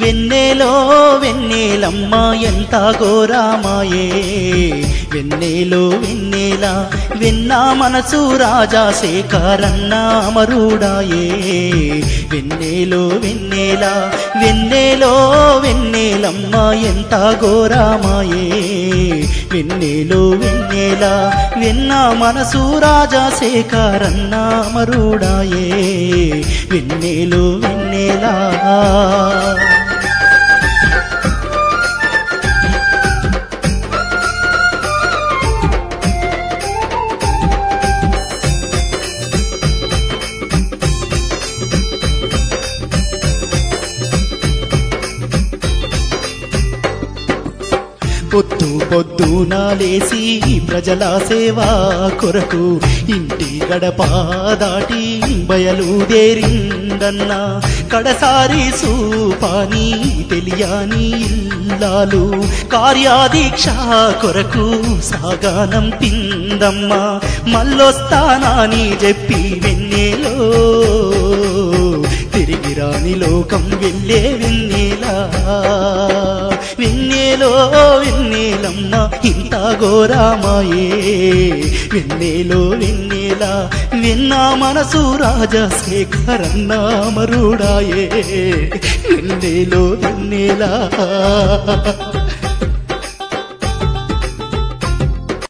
వెన్నెలో వెన్నెలమ్మ ఎంత ఘోరామాయే వెన్నెలో వెన్నెల వెన్న మనసు రాజా శేఖరన్న అమరుడాయే వెన్నెలో వెన్నెల వెన్నెలో వెన్నెలమ్మ ఎంత ఘోరామాయే వెన్నెలో వెన్నెల వెన్న మనసు రాజా శేఖరన్న అమరుడాయే వెన్నెలో వెన్నెలా పొద్దు పొద్దున లేసి ప్రజల సేవా కొరకు ఇంటి గడప దాటి బయలుదేరిందన్న కడసారి సూపాని తెలియని ఇల్లాలు కార్యాదీక్ష కొరకు సాగానం పిందమ్మ మల్లొస్తానని చెప్పి వెన్నెలో తిరిగి రాని లోకం వెళ్ళే వెన్నెలా వెన్నెలో వెన్నెలమ్మ ఇంత ఘోరామాయే వెన్నెలో వెన్నెల విన్నా మనసు రాజశేఖరన్న మరుడాయే వెన్నెలో వెన్నెలా